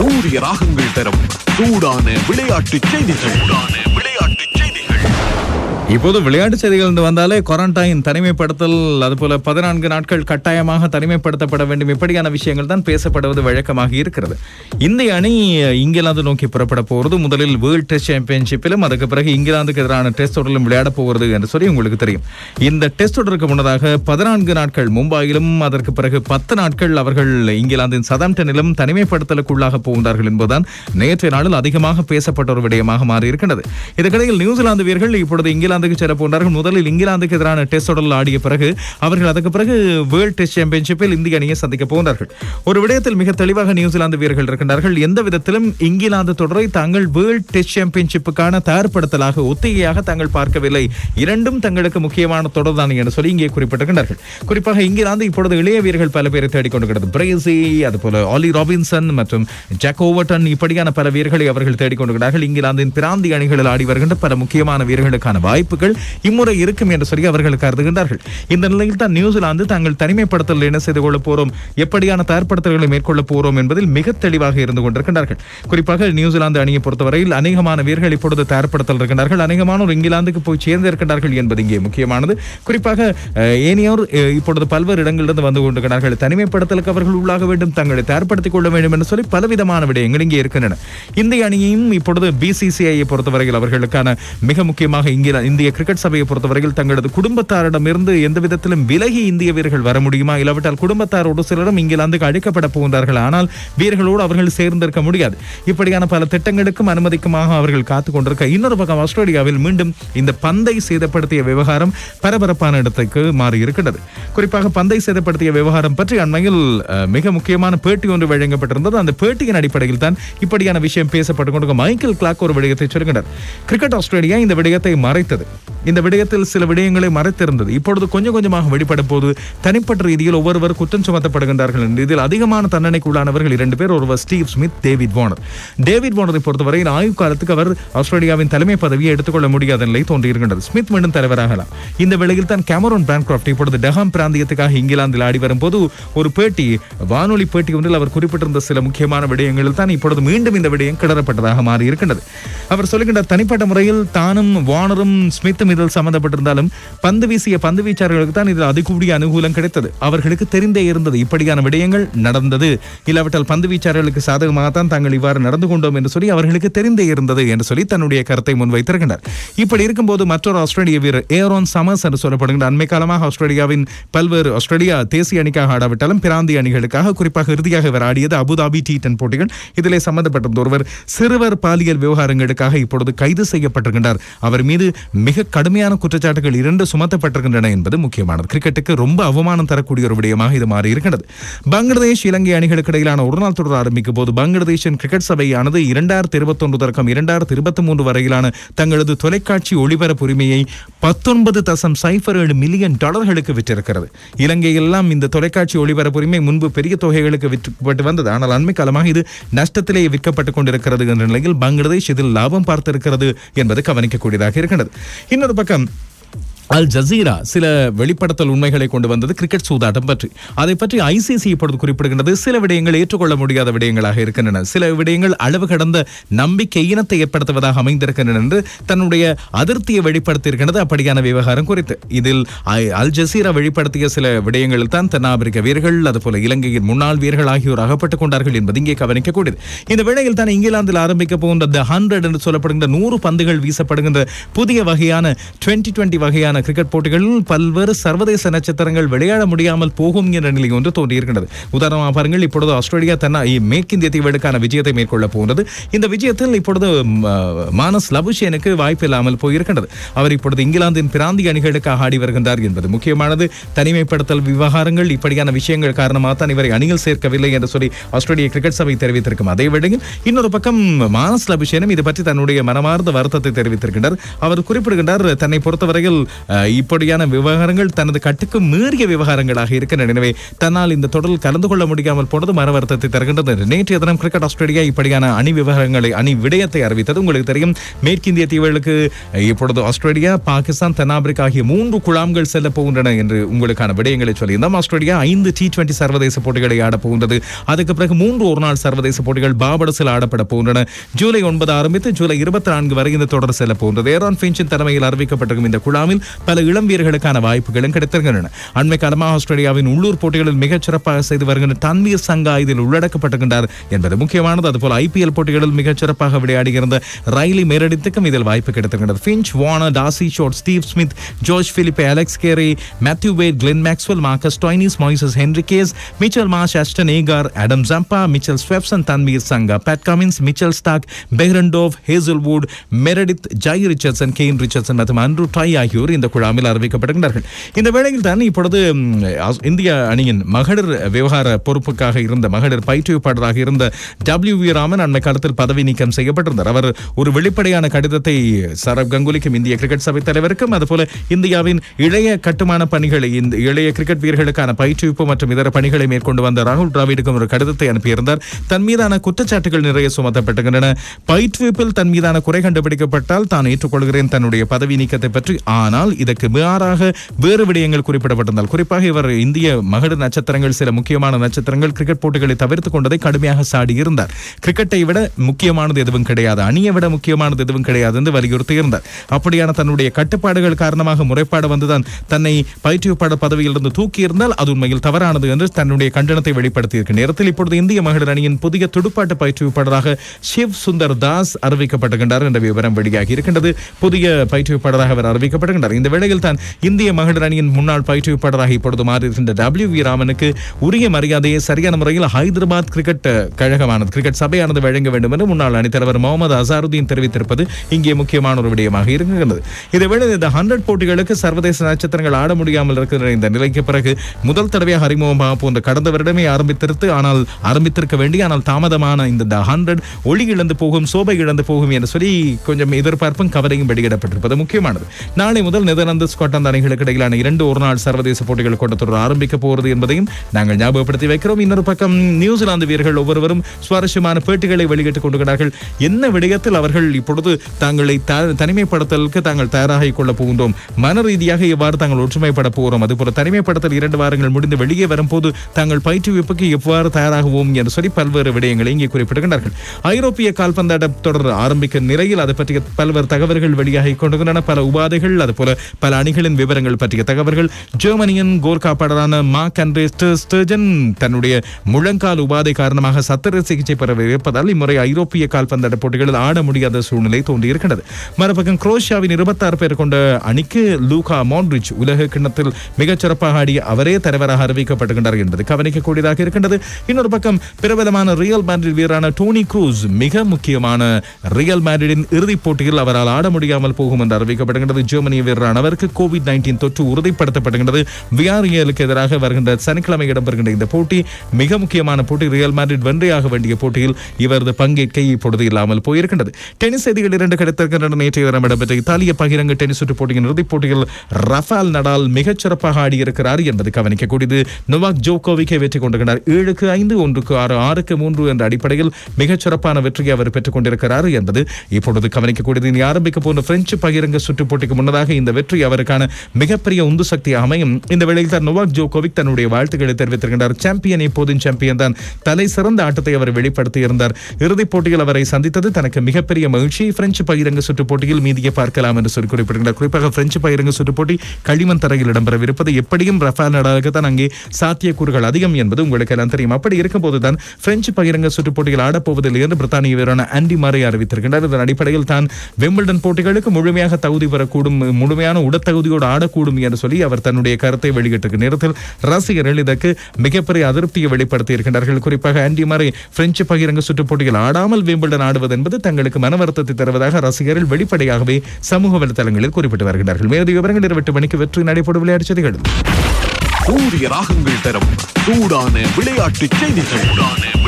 சூரிய ராகங்கள் தரும் சூடான விளையாட்டு செய்திகள் சூடான விளையாட்டு செய்திகள் இப்போது விளையாட்டு செய்திகள் என்று வந்தாலே குவாரண்டைன் தனிமைப்படுத்தல் அதுபோல பதினான்கு நாட்கள் கட்டாயமாக தனிமைப்படுத்தப்பட வேண்டும் இப்படியான விஷயங்கள் தான் பேசப்படுவது வழக்கமாக இருக்கிறது இந்திய அணி இங்கிலாந்து நோக்கி புறப்பட போகிறது முதலில் வேர்ல்ட் டெஸ்ட் சாம்பியன்ஷிப்பிலும் அதுக்கு பிறகு இங்கிலாந்துக்கு எதிரான டெஸ்ட் தொடரிலும் விளையாட போகிறது என்று சொல்லி உங்களுக்கு தெரியும் இந்த டெஸ்ட் தொடருக்கு முன்னதாக பதினான்கு நாட்கள் மும்பாயிலும் அதற்கு பிறகு பத்து நாட்கள் அவர்கள் இங்கிலாந்தின் சதாம்டனிலும் தனிமைப்படுத்தலுக்குள்ளாக போகின்றார்கள் என்பதுதான் நேற்றைய நாளில் அதிகமாக பேசப்பட்ட ஒரு விடயமாக மாறி இருக்கின்றது இதற்கிடையில் நியூசிலாந்து வீரர்கள் இப்பொழுது இங்கிலாந்துக்கு செல்ல போன்றார்கள் முதலில் இங்கிலாந்துக்கு எதிரான டெஸ்ட் தொடரில் ஆடிய பிறகு அவர்கள் அதுக்கு பிறகு வேர்ல்ட் டெஸ்ட் சாம்பியன்ஷிப்பில் இந்திய அணியை சந்திக்க போகிறார்கள் ஒரு விடயத்தில் மிக தெளிவாக நியூசிலாந்து வீரர்கள் இருக்கின்றார்கள் எந்த விதத்திலும் இங்கிலாந்து தொடரை தாங்கள் வேர்ல்ட் டெஸ்ட் சாம்பியன்ஷிப்புக்கான தயார்படுத்தலாக ஒத்திகையாக தாங்கள் பார்க்கவில்லை இரண்டும் தங்களுக்கு முக்கியமான தொடர் தான் என்று சொல்லி இங்கே குறிப்பிட்டிருக்கின்றார்கள் குறிப்பாக இங்கிலாந்து இப்பொழுது இளைய வீரர்கள் பல பேரை தேடிக்கொண்டிருக்கிறது பிரேசி அதுபோல ஆலி ராபின்சன் மற்றும் ஜாக் ஓவர்டன் இப்படியான பல வீரர்களை அவர்கள் தேடிக்கொண்டிருக்கிறார்கள் இங்கிலாந்தின் பிராந்திய அணிகளில் ஆடி வருகின்ற பல முக்கியமான வீரர்களுக்கான வாய்ப்புகள் இம்முறை இருக்கும் என்று சொல்லி அவர்கள் கருதுகின்றார்கள் இந்த நிலையில் தான் நியூசிலாந்து தாங்கள் தனிமைப்படுத்தல் என்ன செய்து கொள்ள போறோம் எப்படியான தயார்படுத்தல்களை மேற்கொள்ள போறோம் என்பதில் மிக தெளிவாக இருந்து கொண்டிருக்கின்றார்கள் குறிப்பாக நியூசிலாந்து அணியை பொறுத்தவரையில் அநேகமான வீரர்கள் இப்பொழுது தயார்படுத்தல் இருக்கின்றார்கள் அநேகமானோர் இங்கிலாந்துக்கு போய் சேர்ந்திருக்கிறார்கள் என்பது இங்கே முக்கியமானது குறிப்பாக அஹ், ஏனையோர் அஹ், இப்பொழுது பல்வேறு இடங்களிலிருந்து வந்து கொண்டிருக்கிறார்கள் தனிமைப்படுத்தலுக்கு அவர்கள் உள்ளாக வேண்டும் தங்களை தயார்படுத்திக் கொள்ள வேண்டும் என்று சொல்லி பலவிதமான விடயங்கள் இங்கே இருக்கின்றன இந்திய அணியையும் இப்பொழுது பிசிசிஐயை பொறுத்தவரையில் அவர்களுக்கான மிக முக்கியமாக இங்கில இந்திய கிரிக்கெட் சபையை பொறுத்தவரையில் தங்களது குடும்பத்தாரிடமிருந்து எந்த விதத்திலும் விலகி இந்திய வீரர்கள் வர முடியுமா இல்லாவிட்டால் குடும்பத்தாரோடு சிலரும் இங்கிலாந்துக்கு அழைக்கப்பட போகின்றார்கள் ஆனால் வீரர்களோடு அவர்கள் சேர்ந்திருக்க முடியாது இப்படியான பல திட்டங்களுக்கும் அனுமதிக்குமாக அவர்கள் காத்துக் கொண்டிருக்க இன்னொரு பக்கம் ஆஸ்திரேலியாவில் மீண்டும் இந்த பந்தை சேதப்படுத்திய விவகாரம் பரபரப்பான இடத்துக்கு மாறி இருக்கின்றது குறிப்பாக பந்தை சேதப்படுத்திய விவகாரம் பற்றி அண்மையில் அஹ், மிக முக்கியமான பேட்டி ஒன்று வழங்கப்பட்டிருந்தது அந்த பேட்டியின் அடிப்படையில் தான் இப்படியான விஷயம் பேசப்பட்டு கொண்டிருக்க மைக்கேல் கிளாக் ஒரு விடயத்தை சொல்கின்றார் கிரிக்கெட் ஆஸ்திரேலியா இந்த விடயத்தை மறைத்தது இந்த விடயத்தில் சில விடயங்களை மறைத்திருந்தது இப்பொழுது கொஞ்சம் கொஞ்சமாக வெளிப்பட போது தனிப்பட்ட ரீதியில் ஒவ்வொருவர் குற்றம் சுமத்தப்படுகின்றார்கள் என்று இதில் அதிகமான தண்டனைக்கு உள்ளானவர்கள் இரண்டு பேர் ஒருவர் Steve Smith David Warner David வார்னரை பொறுத்தவரை ஆய்வு காலத்துக்கு அவர் ஆஸ்திரேலியாவின் தலைமை பதவியை எடுத்துக்கொள்ள முடியாத நிலை தோன்றியிருக்கின்றது ஸ்மித் மீண்டும் தலைவராகலாம் இந்த வேளையில் தான் கேமரோன் பேன்கிராஃப்ட் இப்பொழுது டெஹாம் பிராந்தியத்துக்காக இங்கிலாந்தில் ஆடி வரும்போது ஒரு பேட்டி வானொலி பேட்டி ஒன்றில் அவர் குறிப்பிட்டிருந்த சில முக்கியமான விடயங்களில் தான் இப்பொழுது மீண்டும் இந்த விடயம் கிளறப்பட்டதாக மாறி இருக்கின்றது அவர் சொல்லுகின்ற தனிப்பட்ட முறையில் தானும் வார்னரும் ஸ்மித்தும் இதில் சம்பந்தப்பட்டிருந்தாலும் பந்து வீசிய பந்து வீச்சாளர்களுக்கு தான் இதில் அதிகூடிய அனுகூலம் கிடைத்தது அவர்களுக்கு தெரிந்தே இருந்தது இப்படியான விடயங்கள் நடந்தது இல்லாவிட்டால் பந்து வீச்சாளர்களுக்கு சாதகமாகத்தான் தாங்கள் இவ்வாறு நடந்து கொண்டோம் என்று சொல்லி அவர்களுக்கு தெரிந்தே இருந்தது என்று சொல்லி தன்னுடைய கருத்தை முன்வைத்திருக்கின்றார் இப்படி இருக்கும்போது மற்றொரு ஆஸ்திரேலிய வீரர் ஏரோன் சமர்ஸ் என்று சொல்லப்படுகின்ற அண்மை காலமாக ஆஸ்திரேலியாவின் பல்வேறு ஆஸ்திரேலியா தேசிய அணிக்காக ஆடாவிட்டாலும் பிராந்திய அணிகளுக்காக குறிப்பாக இறுதியாக இவர் ஆடியது அபுதாபி டி டென் போட்டிகள் இதிலே சம்பந்தப்பட்டிருந்த ஒருவர் சிறுவர் பாலியல் விவகாரங்களுக்காக இப்பொழுது கைது செய்யப்பட்டிருக்கின்றார் அவர் மீது மிக கடுமையான குற்றச்சாட்டுகள் இரண்டு சுமத்தப்பட்டிருக்கின்றன என்பது முக்கியமானது கிரிக்கெட்டுக்கு ரொம்ப அவமானம் தரக்கூடிய ஒரு விடயமாக இது மாறி இருக்கிறது பங்களாதேஷ் இலங்கை அணிகளுக்கு இடையிலான ஒருநாள் தொடர் ஆரம்பிக்கும் போது பங்களாதேஷின் கிரிக்கெட் சபையானது இரண்டாயிரத்தி இருபத்தொன்று தொடக்கம் இரண்டாயிரத்தி இருபத்தி மூன்று வரையிலான தங்களது தொலைக்காட்சி ஒளிபரப்பு உரிமையை பத்தொன்பது தசம் சைபர் ஏழு மில்லியன் டாலர்களுக்கு விற்றிருக்கிறது இலங்கையெல்லாம் இந்த தொலைக்காட்சி ஒளிபரப்பு உரிமை முன்பு பெரிய தொகைகளுக்கு விற்கப்பட்டு வந்தது ஆனால் அண்மை காலமாக இது நஷ்டத்திலே விற்கப்பட்டுக் கொண்டிருக்கிறது என்ற நிலையில் பங்களாதேஷ் இதில் லாபம் பார்த்திருக்கிறது என்பது கவனிக்கக்கூடியதாக இருக்கிறது இன்னொரு பக்கம் அல் ஜசீரா சில வெளிப்படுத்தல் உண்மைகளை கொண்டு வந்தது கிரிக்கெட் சூதாட்டம் பற்றி அதை பற்றி ஐசிசி இப்பொழுது குறிப்பிடுகின்றது சில விடயங்கள் ஏற்றுக்கொள்ள முடியாத விடயங்களாக இருக்கின்றன சில விடயங்கள் அளவு கடந்த நம்பிக்கை ஈனத்தை ஏற்படுத்துவதாக அமைந்திருக்கின்றன என்று தன்னுடைய அதிருப்தியை வெளிப்படுத்தியிருக்கிறது அப்படியான விவகாரம் குறித்து இதில் ஐ- அல் ஜசீரா வெளிப்படுத்திய சில விடயங்களில் தான் தென்னாப்பிரிக்க வீரர்கள் அதுபோல இலங்கையின் முன்னாள் வீரர்கள் ஆகியோர் அகப்பட்டுக் கொண்டார்கள் என்பது இங்கே கவனிக்கக்கூடியது இந்த வேளையில் தான் இங்கிலாந்தில் ஆரம்பிக்க போகின்ற த ஹண்ட்ரட் என்று சொல்லப்படுகின்ற நூறு பந்துகள் வீசப்படுகின்ற புதிய வகையான 2020 டுவெண்ட்டி வகையான கிரிக்கெட் போட்டிகளில் பல்வேறு சர்வதேச நட்சத்திரங்கள் விளையாட முடியாமல் போகும் என்ற நிலை ஒன்று தோன்றியிருக்கிறது உதாரணமாக பாருங்கள் இப்பொழுது ஆஸ்திரேலியா தன்னை மேற்கு இந்திய தீவுகளுக்கான விஜயத்தை மேற்கொள்ள போகிறது இந்த விஜயத்தில் இப்பொழுது ம், அஹ், மானஸ் லபுஷேனுக்கு வாய்ப்பு இல்லாமல் போயிருக்கின்றது அவர் இப்பொழுது இங்கிலாந்தின் பிராந்திய அணிகளுக்காக ஆடி வருகின்றார் என்பது முக்கியமானது தனிமைப்படுத்தல் விவகாரங்கள் இப்படியான விஷயங்கள் காரணமாக தான் இவரை அணியில் சேர்க்கவில்லை என்று சொல்லி ஆஸ்திரேலிய கிரிக்கெட் சபை தெரிவித்திருக்கும் அதே வேளையில் இன்னொரு பக்கம் மானஸ் லபுஷேனும் இது பற்றி தன்னுடைய மனமார்ந்த வருத்தத்தை தெரிவித்திருக்கின்றார் அவர் குறிப்பிடுகின்றார் தன்னை பொறுத்தவரையில் அஹ், இப்படியான விவகாரங்கள் தனது கட்டுக்கு மீறிய விவகாரங்களாக இருக்கின்றன எனவே தன்னால் இந்த தொடரில் கலந்து கொள்ள முடியாமல் போனது மன வருத்தத்தை தருகின்றது நேற்றைய தினம் கிரிக்கெட் ஆஸ்திரேலியா இப்படியான அணி விவகாரங்களை அணி விடயத்தை அறிவித்தது உங்களுக்கு தெரியும் மேற்கிந்திய தீவுகளுக்கு அஹ், இப்பொழுது ஆஸ்திரேலியா பாகிஸ்தான் தென்னாப்பிரிக்கா ஆகிய மூன்று குழாம்கள் செல்ல போகின்றன என்று உங்களுக்கான விடயங்களை சொல்லியிருந்தோம் ஆஸ்திரேலியா ஐந்து டி டுவெண்டி சர்வதேச போட்டிகளை ஆடப் போகின்றது அதுக்கு பிறகு மூன்று ஒருநாள் சர்வதேச போட்டிகள் பாபடஸில் ஆடப்பட போகின்றன ஜூலை ஒன்பது ஆரம்பித்து ஜூலை இருபத்தி நான்கு வரை இந்த தொடர் செல்ல போகின்றது ஏரான் பிஞ்சின் தலைமையில் அறிவிக்கப்பட்டிருக்கும் இந்த குழாமில் பல இளம் வீரர்களுக்கான வாய்ப்புகளும் கிடைத்திருக்கின்றன அண்மை காலமாக ஆஸ்திரேலியாவின் உள்ளூர் போட்டிகளில் மிகச் சிறப்பாக செய்து வருகின்ற தன்வீர் சங்கா இதில் உள்ளடக்கப்பட்டிருக்கின்றார் என்பது முக்கியமானது அதுபோல் ஐபிஎல் போட்டிகளில் மிகச் சிறப்பாக விளையாடுகின்ற ரைலி மெரடித்துக்கும் இதில் வாய்ப்பு கிடைத்திருக்கிறது Finch Warner D'Arcy Short Steve Smith ஜோர்ஜ் Philippe Alex Carey Matthew Wade Glenn Maxwell Marcus Stoinis Moises Henriques Mitchell Marsh Ashton Agar Adam Zampa Mitchell Swepson Tanveer Sangha Pat Cummins Mitchell Starc Behrendorff Hazlewood Meredith Jhye Richardson Kane Richardson மற்றும் Andrew Tye ஆகியோர் இந்த குழாமில் அறிவிக்கப்படுகின்றார்கள் இந்த வேளையில் தான் இப்பொழுது ம், as- இந்திய அணியின் மகளிர் விவகார பொறுப்புக்காக இருந்த மகளிர் பயிற்றுவிப்பாளராக இருந்த டபிள்யூ வி ராமன் அண்மை காலத்தில் பதவி நீக்கம் செய்யப்பட்டிருந்தார் அவர் ஒரு வெளிப்படையான கடிதத்தை சரவ் கங்குலிக்கும் இந்திய கிரிக்கெட் சபை தலைவருக்கும் அதுபோல இந்தியாவின் இளைய கட்டுமான பணிகளை இந்த இளைய கிரிக்கெட் வீரர்களுக்கான பயிற்றுவிப்பு மற்றும் இதர பணிகளை மேற்கொண்டு வந்த ராகுல் டிராவிடுக்கும் ஒரு கடிதத்தை அனுப்பியிருந்தார் தன் மீதான குற்றச்சாட்டுகள் நிறைய சுமத்தப்பட்டுகின்றன பயிற்றுவிப்பில் தன் மீதான குறை கண்டுபிடிக்கப்பட்டால் தான் ஏற்றுக்கொள்கிறேன் தன்னுடைய பதவி நீக்கத்தை பற்றி ஆனால் இதற்கு மாறாக வேறு விடயங்கள் குறிப்பிடப்பட்டிருந்தால் குறிப்பாக இவர் இந்திய மகளிர் நட்சத்திரங்கள் சில முக்கியமான நட்சத்திரங்கள் கிரிக்கெட் போட்டிகளை தவிர்த்துக் கொண்டதை கடுமையாக சாடியிருந்தார் கிரிக்கெட்டை விட முக்கியமானது எதுவும் கிடையாது அணியை விட முக்கியமானது எதுவும் கிடையாது என்று வலியுறுத்தி இருந்தார் அப்படியான தன்னுடைய கட்டுப்பாடுகள் காரணமாக முறைப்பாடு வந்துதான் தன்னை பயிற்றுவிப்பாளர் பதவியிலிருந்து தூக்கி இருந்தால் அது உண்மையில் தவறானது என்று தன்னுடைய கண்டனத்தை வெளிப்படுத்தியிருக்க நேரத்தில் இப்பொழுது இந்திய மகளிர் அணியின் புதிய துடுப்பாட்ட பயிற்றுவிப்பாளராக சிவ் சுந்தர் தாஸ் அறிவிக்கப்பட்டுகின்றார் என்ற விவரம் வெளியாகி இருக்கின்றது புதிய பயிற்றுவிப்பாளராக அவர் அறிவிக்கப்படுகின்றார் இந்த வேளையில் தான் இந்திய மகளிர் அணியின் முன்னாள் பயிற்றுவிப்பாளராக இப்பொழுது மாறியிருக்கின்ற டபிள்யூ வி ராமனுக்கு உரிய மரியாதையை சரியான முறையில் ஹைதராபாத் கிரிக்கெட் கழகமானது கிரிக்கெட் சபையானது வழங்க வேண்டும் என்று முன்னாள் அணித்தலைவர் முகமது அசாருதீன் தெரிவித்திருப்பது இங்கே முக்கியமான ஒரு விடயமாக இருக்கின்றது இதேவேளை இந்த ஹண்ட்ரட் போட்டிகளுக்கு சர்வதேச நட்சத்திரங்கள் ஆட முடியாமல் இருக்கிற இந்த நிலைக்கு பிறகு முதல் தடவையாக அறிமுகமாக போன்ற கடந்த வருடமே ஆரம்பித்திருத்து ஆனால் ஆரம்பித்திருக்க வேண்டிய ஆனால் தாமதமான இந்த ஹண்ட்ரட் ஒளி இழந்து போகும் சோபை இழந்து போகும் என்று சொல்லி கொஞ்சம் எதிர்பார்ப்பும் கவலையும் வெளியிடப்பட்டிருப்பது முக்கியமானது நாளை முதல் நெதர்லாந்து ஸ்காட்லாந்து அணிகளுக்கு இடையிலான இரண்டு ஒருநாள் சர்வதேச போட்டிகள் கொண்டத்தொடர் ஆரம்பிக்க போகிறது என்பதையும் நாங்கள் ஞாபகப்படுத்தி வைக்கிறோம் இன்னொரு பக்கம் நியூசிலாந்து வீரர்கள் ஒவ்வொருவரும் சுவாரஸ்யமான பேட்டிகளை வெளியிட்டுக் கொண்டிருக்கிறார்கள் என்ன விடயத்தில் அவர்கள் இப்பொழுது தாங்களை த- தனிமைப்படுத்தலுக்கு தாங்கள் தயாராகிக் கொள்ள போகின்றோம் மன ரீதியாக எவ்வாறு தாங்கள் ஒற்றுமைப்பட போகிறோம் அதுபோல தனிமைப்படுத்தல் இரண்டு வாரங்கள் முடிந்து வெளியே வரும்போது தாங்கள் பயிற்றுவிப்புக்கு எவ்வாறு தயாராகுவோம் என்று சொல்லி பல்வேறு விடயங்களை இங்கே குறிப்பிடுகின்றார்கள் ஐரோப்பிய கால்பந்தாட்ட தொடர் ஆரம்பிக்கும் நிலையில் அது பற்றிய பல்வேறு தகவல்கள் வெளியாகி கொண்டிருக்கின்றன பல உபாதைகள் அதுபோல பல அணிகளின் விவரங்கள் பற்றிய தகவல்கள் ஜெர்மனியின் கோர்கா பாடலான மார்க் அண்ட்ரே ஸ்டர்- ஸ்டர்ஜன் தன்னுடைய முழங்கால் உபாதை காரணமாக சத்திர சிகிச்சை பெற இருப்பதால் இம்முறை ஐரோப்பிய கால்பந்தாட்ட போட்டிகளில் ஆட முடியாத சூழ்நிலை தோன்றியிருக்கிறது மறுபக்கம் குரோஷியாவின் இருபத்தாறு பேர் கொண்ட அணிக்கு லூகா மான்ரிச் உலக கிண்ணத்தில் மிகச் சிறப்பாக ஆடிய அவரே தலைவராக அறிவிக்கப்பட்டுகின்றார் என்பது கவனிக்கக்கூடியதாக இருக்கின்றது இன்னொரு பக்கம் பிரபலமான ரியல் மேட்ரிட் வீரரான டோனி க்ரூஸ் மிக முக்கியமான ரியல் மேட்ரிடின் இறுதிப் போட்டியில் அவரால் ஆட முடியாமல் போகும் என்று அறிவிக்கப்படுகின்றது ஜெர்மனிய வீரரான அவருக்கு கோவிட் நைன்டீன் தொற்று உறுதிப்படுத்தப்படுகின்றது வியாரியலுக்கு எதிராக வருகின்ற சனிக்கிழமை இடம்பெறுகின்ற இந்த போட்டி மிக முக்கியமான போட்டி ரியல் மேட்ரிட் வென்றையாக வேண்டிய போட்டியில் இவரது பங்கேற்க இப்பொழுது இல்லாமல் போயிருக்கின்றது டென்னிஸ் செய்திகள் இரண்டு கிடைத்திருக்கின்றன நேற்றைய தினம் இடம்பெற்ற இத்தாலிய பகிரங்க டென்னிஸ் சுற்று போட்டியின் இறுதிப் போட்டியில் ரஃபால் நடால் மிகச் சிறப்பாக ஆடியிருக்கிறார் என்பது கவனிக்கக்கூடியது நொவாக் ஜோகோவிக்கை வெற்றி கொண்டிருக்கிறார் ஏழுக்கு ஐந்து ஒன்றுக்கு ஆறு ஆறுக்கு மூன்று என்ற அடிப்படையில் மிகச் சிறப்பான வெற்றியை அவர் பெற்றுக் கொண்டிருக்கிறார் என்பது இப்பொழுது கவனிக்கக்கூடியது இனி ஆரம்பிக்க போன்ற பிரெஞ்சு பகிரங்க சுற்று போட்டிக்கு முன்னதாக இந்த வெற்றி அவருக்கான மிகப்பெரிய உந்து சக்தி அமையும் இந்த வேளையில் தான் நொவாக் ஜோகோவிக் தன்னுடைய வாழ்த்துக்களை தெரிவித்திருக்கிறார் சாம்பியன் இப்போதும் சாம்பியன் தான் தலை சிறந்த ஆட்டத்தை அவர் வெளிப்படுத்தி இருந்தார் இறுதிப் போட்டியில் அவரை சந்தித்தது தனக்கு மிகப்பெரிய மகிழ்ச்சி பிரெஞ்சு பகிரங்க சுற்று போட்டியில் மீதியை பார்க்கலாம் என்று சொல்லி குறிப்பிடுகிறார் குறிப்பாக பிரெஞ்சு பகிரங்க சுற்று போட்டி களிமண் தரையில் இடம்பெறவிருப்பது எப்படியும் ரஃபால் நடாலுக்கு தான் அங்கே சாத்தியக்கூறுகள் அதிகம் என்பது உங்களுக்கு எல்லாம் தெரியும் அப்படி இருக்கும்போது தான் பிரெஞ்சு பகிரங்க சுற்று போட்டியில் ஆடப்போவதில்லை என்று பிரித்தானிய வீரரான ஆண்டி மாரை அறிவித்திருக்கின்றார் இதன் அடிப்படையில் தான் வெம்பிள்டன் போட்டிகளுக்கு முழுமையாக தகுதி பெறக்கூடும் முழுமையான உடற்தகுதியோடு ஆடக்கூடும் என்று சொல்லி அவர் தன்னுடைய கருத்தை வெளியிட்டிருக்க நேரத்தில் ரசிகர்கள் இதற்கு மிகப்பெரிய அதிருப்தியை வெளிப்படுத்தி இருக்கின்றார்கள் குறிப்பாக ஆண்டி மாரை பிரெஞ்சு பகிரங்க சுற்று போட்டியில் ஆடாமல் வெம்பிள்டன் ஆடுவது என்பது தங்களுக்கு மன வருத்தத்தை தருவதாக ரசிகர்கள் வெளிப்படையாகவே சமூக வலைதளங்களில் குறிப்பிட்டு வருகிறார்கள் மேலும் விவரங்கள் இருபட்டு மணிக்கு வெற்றி நடைபெறும் விளையாட்டு செய்திகள் சூரிய ராகங்கள் தரும் சூடான விளையாட்டு செய்திகள் சூடான